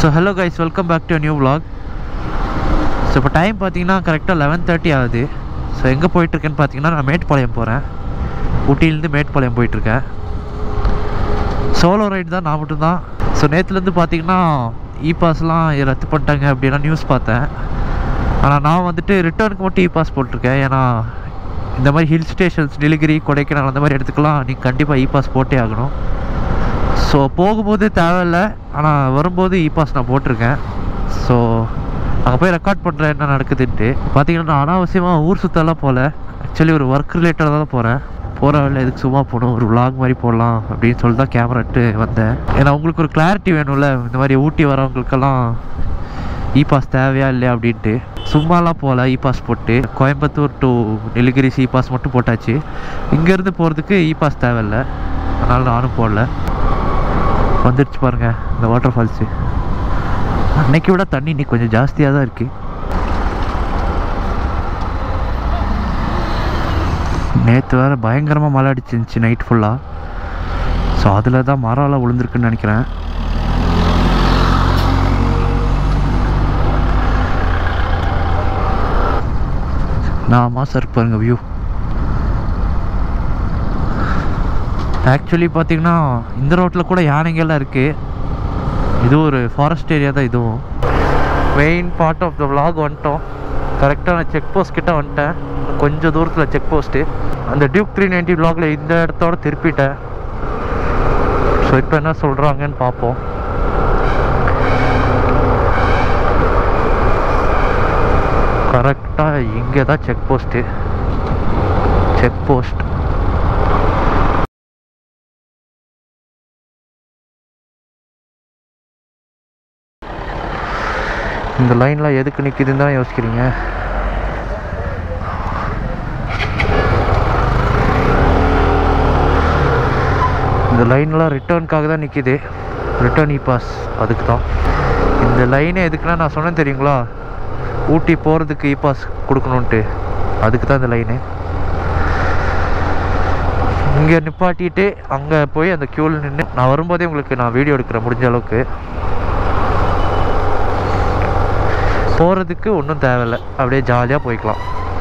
So hello guys welcome back to new vlog so இப்போ time பார்த்தீங்கன்னா கரெக்டாக eleven thirty ஆகுது ஸோ எங்கே போயிட்டுருக்கேன்னு பார்த்தீங்கன்னா நான் மேட்டுப்பாளையம் போகிறேன் ஊட்டியிலேருந்து மேட்டுப்பாளையம் போயிட்டுருக்கேன் சோலோ ரைடு தான் நான் மட்டும்தான் ஸோ நேற்றுலேருந்து பார்த்தீங்கன்னா இ பாஸ்லாம் ரத்து பண்ணிட்டாங்க அப்படின்னா நியூஸ் பார்த்தேன் ஆனால் நான் வந்துட்டு ரிட்டர்னுக்கு மட்டும் இ பாஸ் போட்டிருக்கேன் ஏன்னா இந்த மாதிரி ஹில் ஸ்டேஷன்ஸ் நீலகிரி கொடைக்கானல் அந்த மாதிரி இடத்துக்குலாம் நீங்கள் கண்டிப்பாக இ பாஸ் போட்டே ஆகணும் ஸோ போகும்போது தேவையில்ல ஆனால் வரும்போது இ பாஸ் நான் போட்டிருக்கேன் ஸோ அங்கே போய் ரெக்கார்ட் பண்ணுறேன் என்ன நடக்குதுன்ட்டு பார்த்தீங்கன்னா நான் அனாவசியமாக ஊர் சுற்றலாம் போகல ஆக்சுவலி ஒரு ஒர்க் ரிலேட்டடாக தான் போகிறேன் போகிற வேலை எதுக்கு சும்மா போகணும் ஒரு vlog மாதிரி போடலாம் அப்படின்னு சொல்லி தான் கேமரா எடுத்து வந்தேன் ஏன்னா உங்களுக்கு ஒரு கிளாரிட்டி வேணும்ல இந்த மாதிரி ஊட்டி வரவங்களுக்கெல்லாம் இ பாஸ் தேவையா இல்லையா அப்படின்ட்டு சும்மாலாம் போகல இ பாஸ் போட்டு Coimbatore to Nilgiris e pass மட்டும் போட்டாச்சு இங்கேருந்து போகிறதுக்கு இ பாஸ் தேவையில்ல அதனால் நானும் போடல வந்துடுச்சு பாருங்க இந்த வாட்டர் ஃபால்ஸு அன்னைக்கு விட தண்ணி இன்னைக்கு கொஞ்சம் ஜாஸ்தியாக தான் இருக்குது நேற்று வேறு பயங்கரமாக மழை அடிச்சிருந்துச்சு நைட் ஃபுல்லாக ஸோ அதில் தான் மரம்லாம் விழுந்திருக்குன்னு நினைக்கிறேன் நான் மாசம் இருக்கு பாருங்க வியூ ஆக்சுவலி பார்த்தீங்கன்னா இந்த ரோட்டில் கூட யானைங்கெல்லாம் இருக்குது இது ஒரு ஃபாரஸ்ட் ஏரியா தான் இதுவும் main part of the vlog வந்துட்டோம் கரெக்டாக நான் செக் போஸ்ட் கிட்ட வந்துட்டேன் கொஞ்சம் தூரத்தில் செக் போஸ்ட்டு அந்த டியூக் த்ரீ நைன்டி vlogல இந்த இடத்தோட திருப்பிட்டேன் ஸோ இப்போ என்ன சொல்கிறாங்கன்னு பார்ப்போம் கரெக்டாக இங்கே தான் செக் போஸ்ட்டு செக் போஸ்ட் இந்த லைன்லாம் எதுக்கு நிற்கிதுன்னு தான் யோசிக்கிறீங்க இந்த லைன்லாம் ரிட்டர்னுக்காக தான் நிற்கிது ரிட்டர்ன் இ பாஸ் அதுக்கு தான் இந்த லைனே எதுக்குன்னா நான் சொன்னேன் தெரியுங்களா ஊட்டி போகிறதுக்கு இ பாஸ் கொடுக்கணுன்ட்டு அதுக்கு தான் இந்த லைனு இங்கே நிப்பாட்டிட்டு அங்கே போய் அந்த க்யூவில் நின்று நான் வரும்போதே உங்களுக்கு நான் வீடியோ எடுக்கிறேன் முடிஞ்ச அளவுக்கு போகிறதுக்கு ஒன்றும் தேவையில்லை அப்படியே ஜாலியாக போய்க்கலாம்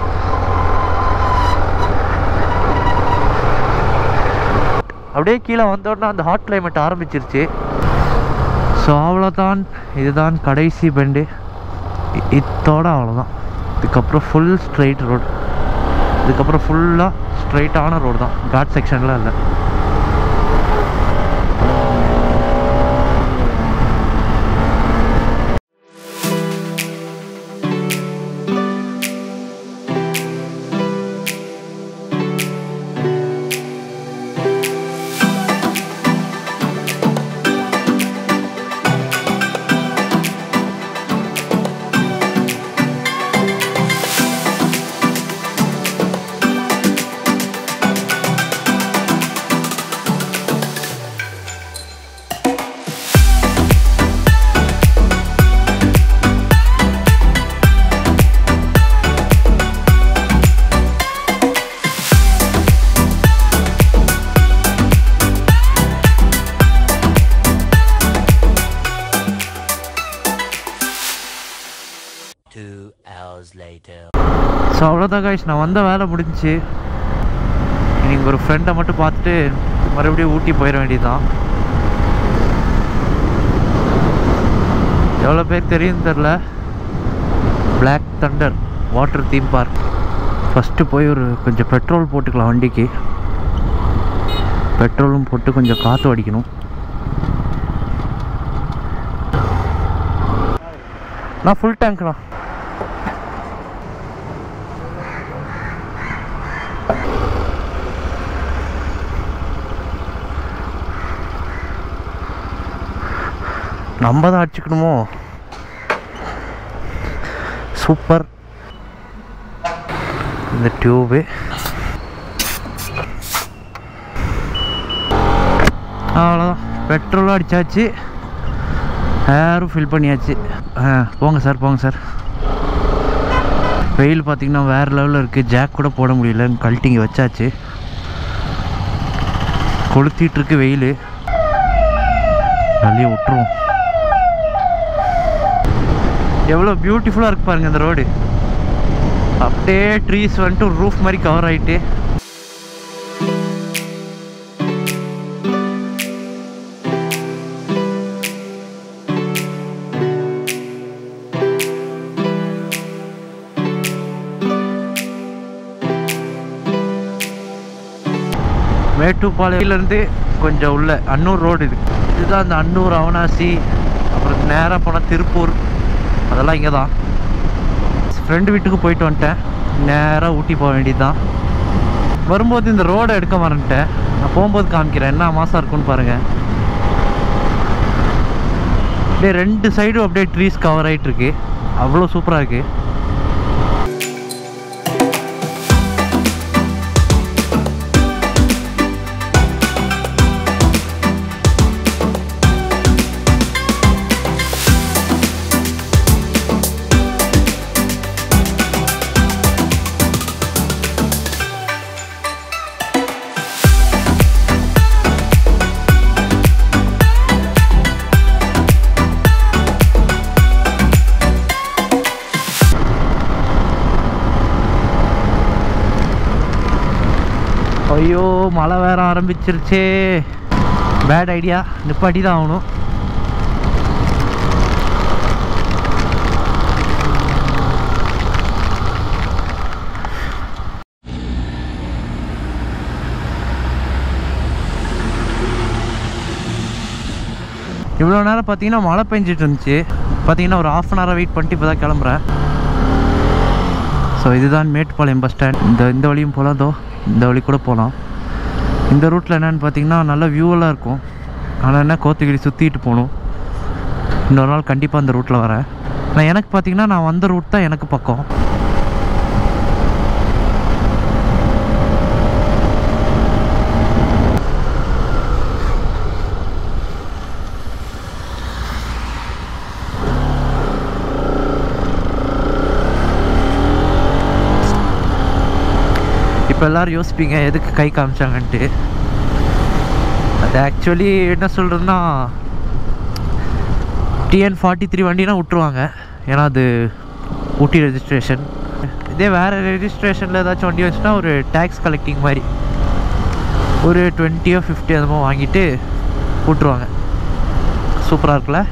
அப்படியே கீழே வந்தோடனே அந்த ஹாட் கிளைமேட் ஆரம்பிச்சிருச்சு ஸோ அவ்வளோதான் இதுதான் கடைசி பெண்டு இ- இத்தோட அவ்வளோதான் இதுக்கப்புறம் ஃபுல் ஸ்ட்ரைட் ரோடு இதுக்கப்புறம் ஃபுல்லாக ஸ்ட்ரைட்டான ரோடு தான் காட் செக்ஷன்லாம் இல்லை Two hours later. ஸோ அவ்வளோதான் காய்ஸ் நான் வந்த வேலை முடிஞ்சுச்சு நீங்கள் ஒரு ஃப்ரெண்டை மட்டும் பார்த்துட்டு மறுபடியும் ஊட்டி போயிட வேண்டியதுதான் எவ்வளோ பேர் தெரியும் தெரில Black thunder water theme park first போய் ஒரு கொஞ்சம் பெட்ரோல் போட்டுக்கலாம் வண்டிக்கு பெட்ரோலும் போட்டு கொஞ்சம் காற்று அடிக்கணும் நான் ஃபுல் டேங்க்ண்ணா நம்ம தான் அடிச்சுக்கணுமோ சூப்பர் இந்த டியூபு அவ்வளோதான் பெட்ரோலும் அடித்தாச்சு ஏரும் ஃபில் பண்ணியாச்சு ஆ போங்க சார் போங்க சார் வெயில் பார்த்தீங்கன்னா வேறு லெவலில் இருக்குது ஜாக் கூட போட முடியல கழட்டிங்க வச்சாச்சு கொளுத்திட்டு இருக்கு வெயில் வெளியே விட்டுருவோம் எவ்வளோ பியூட்டிஃபுல்லாக இருக்கு பாருங்க இந்த ரோடு அப்படியே ட்ரீஸ் வந்துட்டு ரூஃப் மாதிரி கவர் ஆகிட்டு மேட்டுப்பாளையிலேருந்து கொஞ்சம் உள்ள அன்னூர் ரோடு இது இதுதான் அந்த அன்னூர் அவனாசி அப்புறம் நேராக போனால் திருப்பூர் அதெல்லாம் இங்கே தான் ஃப்ரெண்டு வீட்டுக்கு போயிட்டு வந்துட்டேன் நேராக ஊட்டி போக வேண்டியது தான் வரும்போது இந்த ரோடை எடுக்க மறந்துட்டேன் நான் போகும்போது காமிக்கிறேன் என்ன மாதம் இருக்குன்னு பாருங்கள் அப்படியே ரெண்டு சைடும் அப்படியே ட்ரீஸ் கவர் ஆகிட்டு இருக்கு அவ்வளோ சூப்பராக இருக்குது ஐயோ மழை வேற ஆரம்பிச்சிருச்சே பேட் ஐடியா நிப்பாட்டி தான் ஆகணும் இவ்வளோ நேரம் பார்த்தீங்கன்னா மழை பெஞ்சிட்டு இருந்துச்சு பார்த்தீங்கன்னா ஒரு ஆஃப் அன் ஹவராக வெயிட் பண்ணிட்டு இப்போ தான் கிளம்புறேன் ஸோ இதுதான் மேட்டுப்பாளையம் பஸ் ஸ்டாண்ட் இந்த இந்த வழியும் போகலாம் தோ இந்த வழி கூட போகலாம் இந்த ரூட்டில் என்னென்னு பார்த்தீங்கன்னா நல்ல வியூவெல்லாம் இருக்கும் ஆனால் என்ன கோத்தகிரி சுற்றிட்டு போகணும் இன்னொரு நாள் கண்டிப்பாக அந்த ரூட்டில் வரேன் நான் எனக்கு பார்த்தீங்கன்னா நான் வந்த ரூட் தான் எனக்கு பக்கம் இப்போ எல்லாரும் யோசிப்பீங்க எதுக்கு கை காமிச்சாங்கன்ட்டு அது ஆக்சுவலி என்ன சொல்கிறதுன்னா டிஎன் ஃபார்ட்டி த்ரீ வண்டினா விட்ருவாங்க ஏன்னா அது ஊட்டி ரெஜிஸ்ட்ரேஷன் இதே வேறு ரெஜிஸ்ட்ரேஷனில் ஏதாச்சும் வண்டி வச்சுன்னா ஒரு டேக்ஸ் கலெக்டிங் மாதிரி ஒரு டுவெண்ட்டியோ ஃபிஃப்டி அது மாதிரி வாங்கிட்டு விட்ருவாங்க சூப்பராக இருக்குல்ல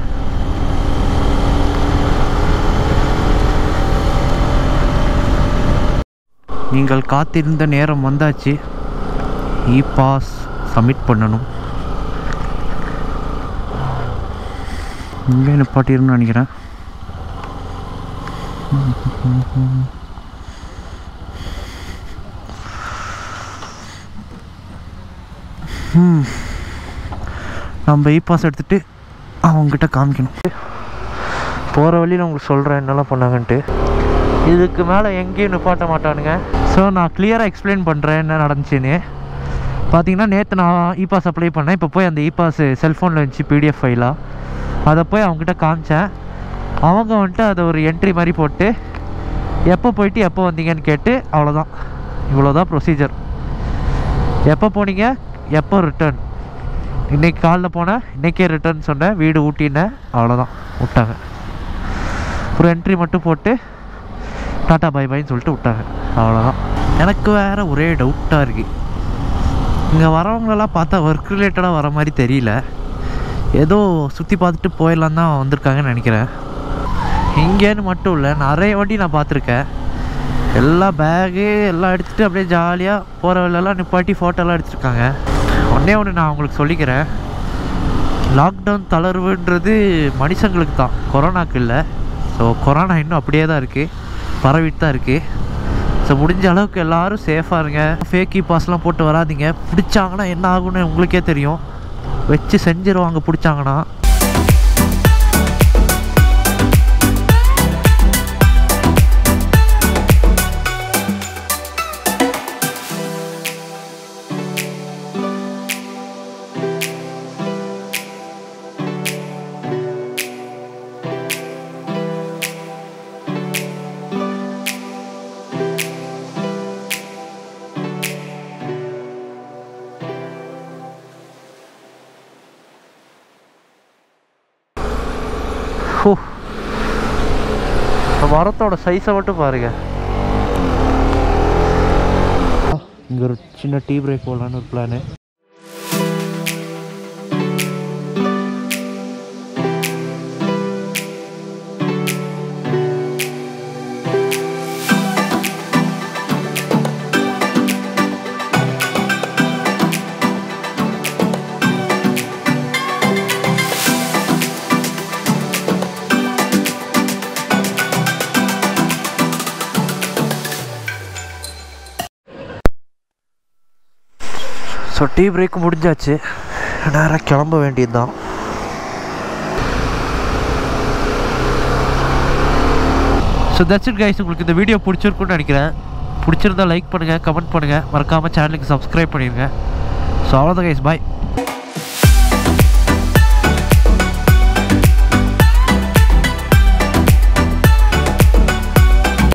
நீங்கள் காத்திருந்த நேரம் வந்தாச்சு இ பாஸ் சப்மிட் பண்ணணும் இங்கே நிப்பாட்டிருன்னு நினைக்கிறேன் ம். நம்ம இ பாஸ் எடுத்துகிட்டு அவங்ககிட்ட காமிக்கணும் போகிற வழியில் உங்களுக்கு சொல்கிறேன் என்னெல்லாம் பண்ணாங்கன்ட்டு இதுக்கு மேலே எங்கேயும் நிப்பாட்ட மாட்டானுங்க ஸோ நான் கிளியராக எக்ஸ்பிளைன் பண்ணுறேன் என்ன நடந்துச்சுன்னு பார்த்தீங்கன்னா நேற்று நான் இ பாஸ் அப்ளை பண்ணேன் இப்போ போய் அந்த இ பாஸ் செல்ஃபோனில் இருந்துச்சு பிடிஎஃப் ஃபைலாக அதை போய் அவங்ககிட்ட காமிச்சேன் அவங்க வந்துட்டு அதை ஒரு என்ட்ரி மாதிரி போட்டு எப்போ போயிட்டு எப்போ வந்தீங்கன்னு கேட்டு அவ்வளோதான் இவ்வளோதான் ப்ரொசீஜர் எப்போ போனீங்க எப்போ ரிட்டர்ன் இன்னைக்கு காலைல போனேன் இன்றைக்கே ரிட்டர்ன் சொன்னேன் வீடு ஊட்டினேன் அவ்வளோதான் விட்டாங்க ஒரு என்ட்ரி மட்டும் போட்டு டாட்டா பை பைன்னு சொல்லிட்டு விட்டாங்க அவ்வளோதான் எனக்கு வேறு ஒரே டவுட்டாக இருக்குது இங்கே வரவங்களெல்லாம் பார்த்தா ஒர்க் ரிலேட்டடாக வர மாதிரி தெரியல ஏதோ சுற்றி பார்த்துட்டு போயிடலாம் தான் வந்திருக்காங்கன்னு நினைக்கிறேன் இங்கேன்னு மட்டும் இல்லை நிறைய வாட்டி நான் பார்த்துருக்கேன் எல்லா பேகு எல்லாம் எடுத்துகிட்டு அப்படியே ஜாலியாக போகிற வழியெல்லாம் நிப்பாட்டி ஃபோட்டோலாம் எடுத்துருக்காங்க ஒன்றே ஒன்று நான் உங்களுக்கு சொல்லிக்கிறேன் லாக்டவுன் தளர்வுன்றது மனுஷங்களுக்கு தான் கொரோனாக்கு இல்லை ஸோ கொரோனா இன்னும் அப்படியே தான் இருக்குது பரவிட்டு தான் இருக்குது ஸோ முடிஞ்ச அளவுக்கு எல்லாரும் சேஃபாக இருங்க ஃபேக்கி பாஸ்லாம் போட்டு வராதீங்க பிடிச்சாங்கன்னா என்ன ஆகும்னு உங்களுக்கே தெரியும் வச்சு செஞ்சிருவாங்க பிடிச்சாங்கன்னா இந்த மரத்தோட சைஸை மட்டும் பாருங்க இங்கே ஒரு சின்ன டீ பிரேக் போடலான்னு ஒரு பிளானு ஸோ டீ பிரேக் முடிஞ்சாச்சு நேராக கிளம்ப வேண்டியது தான் ஸோ தட்ஸ் இட் கைஸ் உங்களுக்கு இந்த வீடியோ பிடிச்சிருக்குன்னு நினைக்கிறேன் பிடிச்சிருந்தா லைக் பண்ணுங்கள் கமெண்ட் பண்ணுங்கள் மறக்காமல் சேனலுக்கு சப்ஸ்கிரைப் பண்ணிடுங்க ஸோ அவ்வளோதான் கைஸ் பாய்